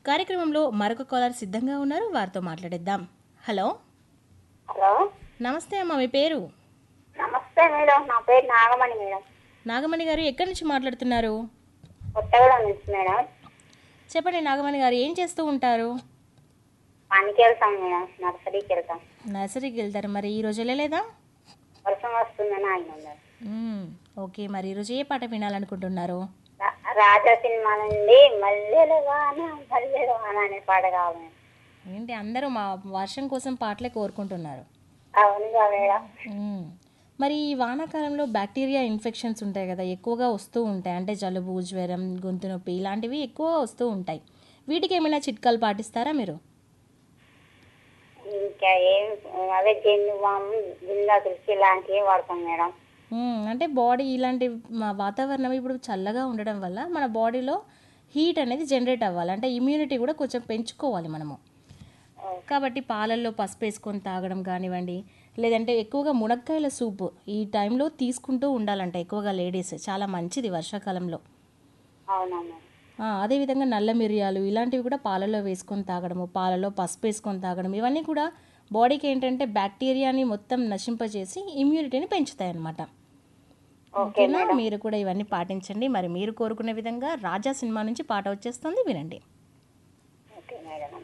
కార్యక్రమంలో మరొక కాలర్ సిద్ధంగా ఉన్నారు వారితో మాట్లాడేద్దాం హలో హలో నమస్తే అమ్మ మీ పేరు నమస్తే మేడం నా పేరు నాగమణి మేడం నాగమణి గారు ఎక్కడి నుంచి మాట్లాడుతున్నారు కొత్తగూడెం నుంచి మేడం చెప్పండి నాగమణి గారు ఏం చేస్తూ ఉంటారు పనికి వెళ్తాం మేడం నర్సరీకి వెళ్తాం నర్సరీకి వెళ్తారు మరి ఈ రోజు వెళ్ళలేదా వర్షం వస్తుందని ఆగినాం మేడం మ్మ్. ఓకే మరి ఈరోజు ఏ పాట వినాలనుకుంటున్నారు రా- రాజా సినిమా నుండి మల్లెలు వాన మల్లెలు వాన అనే పాట కావాలి మేడం ఏంటి అందరూ మా వర్షం కోసం పాటలే కోరుకుంటున్నారు అవునుగా మేడం మ్మ్. మరి ఈ వానాకాలంలో బ్యాక్టీరియా ఇన్ఫెక్షన్స్ ఉంటాయి కదా ఎక్కువగా వస్తూ ఉంటాయి అంటే జలుబు జ్వరం గొంతు నొప్పి ఇలాంటివి ఎక్కువ వస్తూ ఉంటాయి వీటికి ఏమైనా చిట్కాలు పాటిస్తారా మీరు ఇంకా ఏం అదే జెండు బాము జిల్లా తులసి ఇలాంటివి వాడతాం మేడం మ్మ్. అంటే బాడీ ఇలాంటి మా వాతావరణం ఇప్పుడు చల్లగా ఉండడం వల్ల మన బాడీలో హీట్ అనేది జనరేట్ అవ్వాలి అంటే ఇమ్యూనిటీ కూడా కొంచెం పెంచుకోవాలి మనము కాబట్టి పాలల్లో పసుపు వేసుకొని తాగడం కానివ్వండి లేదంటే ఎక్కువగా మునక్కాయల సూపు ఈ టైంలో తీసుకుంటూ ఉండాలంట ఎక్కువగా లేడీస్ చాలా మంచిది వర్షాకాలంలో అవునా మేడం ఆ, అదేవిధంగా నల్ల మిరియాలు ఇలాంటివి కూడా పాలలో వేసుకొని తాగడము పాలలో పసుపు వేసుకొని తాగడం ఇవన్నీ కూడా బాడీకి ఏంటంటే బ్యాక్టీరియాని మొత్తం నశింపజేసి ఇమ్యూనిటీని పెంచుతాయి అన్నమాట ఓకేనా మీరు కూడా ఇవన్నీ పాటించండి మరి మీరు కోరుకునే విధంగా రాజా సినిమా నుంచి పాట వచ్చేస్తుంది వినండి ఓకే మేడం